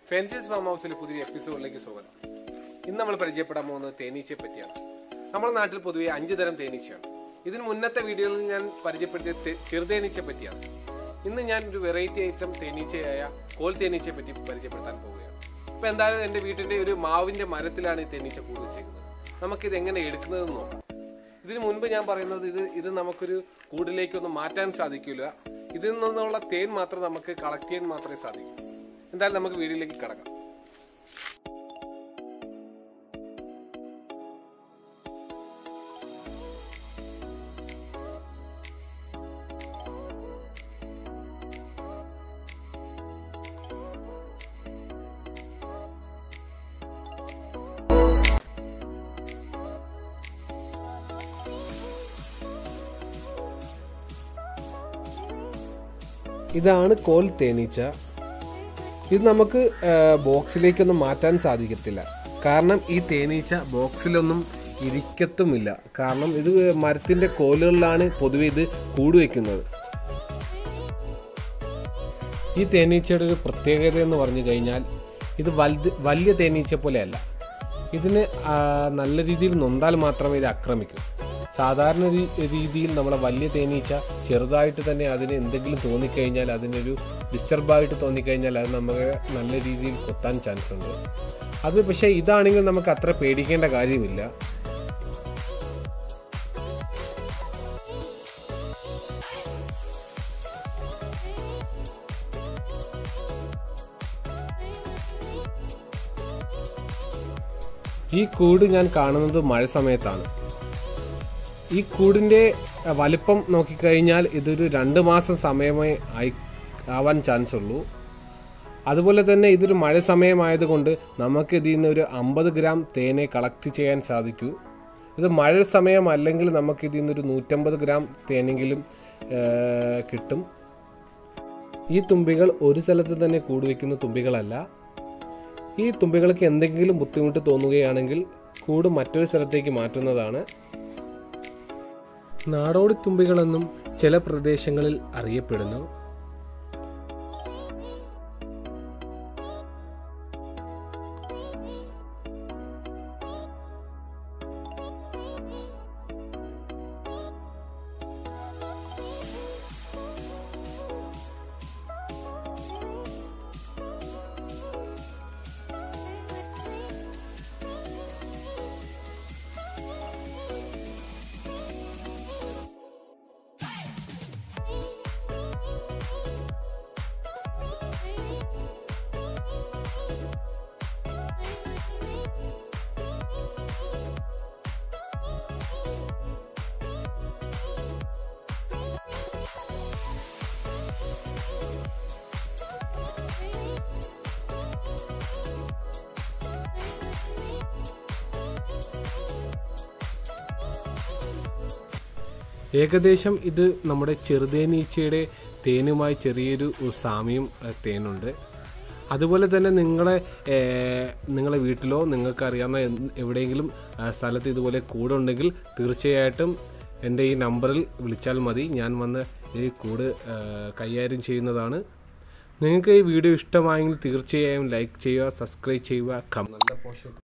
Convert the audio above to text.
ഫെൻസിസ് farm ഹൗസിലെ പുതിയ എപ്പിസോഡിലേക്ക് സ്വാഗതം ഇന്ന് നമ്മൾ പരിചയപ്പെടാൻ പോകുന്നത് തേനീച്ചയെ പറ്റിയാണ് നമ്മുടെ നാട്ടിൽ പൊതുവെ അഞ്ച് തരം തേനീച്ചയാണ് ഇതിന് മുന്നത്തെ വീഡിയോയിൽ ഞാൻ പരിചയപ്പെടുത്തിയ തെ- ചെറുതേനീച്ചയെ പറ്റിയാണ് ഇന്ന് ഞാൻ ഒരു വെറൈറ്റി ഐറ്റം തേനീച്ചയായ കോൽ തേനീച്ചയെ പറ്റി പരിചയപ്പെടുത്താൻ പോവുകയാണ് ഇപ്പൊ എന്തായാലും എന്റെ വീട്ടിന്റെ ഒരു മാവിന്റെ മരത്തിലാണ് ഈ തേനീച്ച കൂട് വെച്ചേക്കുന്നത് നമുക്കിത് എങ്ങനെ എടുക്കുന്നതെന്ന് നോക്കാം ഇതിനു മുൻപ് ഞാൻ പറയുന്നത് ഇത് ഇത് നമുക്കൊരു കൂടിലേക്കൊന്നും മാറ്റാൻ സാധിക്കില്ല ഇതിൽ നിന്നുള്ള തേൻ മാത്രം നമുക്ക് കളക്ട് ചെയ്യാൻ മാത്രമേ സാധിക്കൂ എന്തായാലും നമുക്ക് വീഡിയോയിലേക്ക് കിടക്കാം ഇതാണ് കോൽ തേനീച്ച ഇത് നമുക്ക് ആ, ബോക്സിലേക്കൊന്നും മാറ്റാൻ സാധിക്കത്തില്ല കാരണം ഈ തേനീച്ച ബോക്സിലൊന്നും ഇരിക്കത്തുമില്ല കാരണം ഇത് മരത്തിൻ്റെ കോലുകളിലാണ് പൊതുവെ ഇത് കൂട് വയ്ക്കുന്നത് ഈ തേനീച്ചയുടെ ഒരു പ്രത്യേകത എന്ന് പറഞ്ഞു കഴിഞ്ഞാൽ ഇത് വലുത് വലിയ തേനീച്ച പോലെയല്ല ഇതിന് ആ, നല്ല രീതിയിൽ നൊന്താൽ മാത്രമേ ഇത് ആക്രമിക്കൂ സാധാരണ രീ- രീതിയിൽ നമ്മളെ വലിയ തേനീച്ച ചെറുതായിട്ട് തന്നെ അതിന് എന്തെങ്കിലും തോന്നിക്കഴിഞ്ഞാൽ അതിനൊരു ഡിസ്റ്റർബായിട്ട് തോന്നിക്കഴിഞ്ഞാൽ അത് നമുക്ക് നല്ല രീതിയിൽ കൊത്താൻ ചാൻസ് ഉണ്ട് അത് പക്ഷേ ഇതാണെങ്കിൽ നമുക്ക് അത്ര പേടിക്കേണ്ട കാര്യമില്ല ഈ കൂട് ഞാൻ കാണുന്നത് മഴ സമയത്താണ് ഈ കൂടിൻ്റെ അഹ്, വലിപ്പം നോക്കിക്കഴിഞ്ഞാൽ ഇതൊരു രണ്ട് മാസം സമയമേ ആയി ആവാൻ ചാൻസ് ഉള്ളൂ അതുപോലെ തന്നെ ഇതൊരു മഴ സമയമായതുകൊണ്ട് നമുക്ക് ഇതിൽ നിന്ന് ഒരു അമ്പത് ഗ്രാം തേനെ കളക്ട് ചെയ്യാൻ സാധിക്കൂ ഇത് മഴ സമയം അല്ലെങ്കിൽ നമുക്ക് ഇതിൽ നിന്നൊരു നൂറ്റമ്പത് ഗ്രാം തേനെങ്കിലും ഏഹ്, കിട്ടും ഈ തുമ്പികൾ ഒരു സ്ഥലത്ത് തന്നെ കൂടുവയ്ക്കുന്ന തുമ്പികളല്ല ഈ തുമ്പികൾക്ക് എന്തെങ്കിലും ബുദ്ധിമുട്ട് തോന്നുകയാണെങ്കിൽ കൂട് മറ്റൊരു സ്ഥലത്തേക്ക് മാറ്റുന്നതാണ് നാടോടി തുമ്പികളെന്നും ചില പ്രദേശങ്ങളിൽ അറിയപ്പെടുന്നു ഏകദേശം ഇത് നമ്മുടെ ചെറുതേനീച്ചയുടെ തേനുമായി ചെറിയൊരു സാമ്യം ഏഹ്, തേനുണ്ട് അതുപോലെ തന്നെ നിങ്ങളെ ഏഹ്, നിങ്ങളെ വീട്ടിലോ നിങ്ങൾക്കറിയാവുന്ന എന്ത് എവിടെയെങ്കിലും ആ, സ്ഥലത്ത് ഇതുപോലെ കൂടുണ്ടെങ്കിൽ തീർച്ചയായിട്ടും എൻ്റെ ഈ നമ്പറിൽ വിളിച്ചാൽ മതി ഞാൻ വന്ന് ഈ കൂട് ഏഹ്, കൈകാര്യം ചെയ്യുന്നതാണ് നിങ്ങൾക്ക് ഈ വീഡിയോ ഇഷ്ടമായെങ്കിൽ തീർച്ചയായും ലൈക്ക് ചെയ്യുക സബ്സ്ക്രൈബ് ചെയ്യുക കം നല്ല പോഷൻ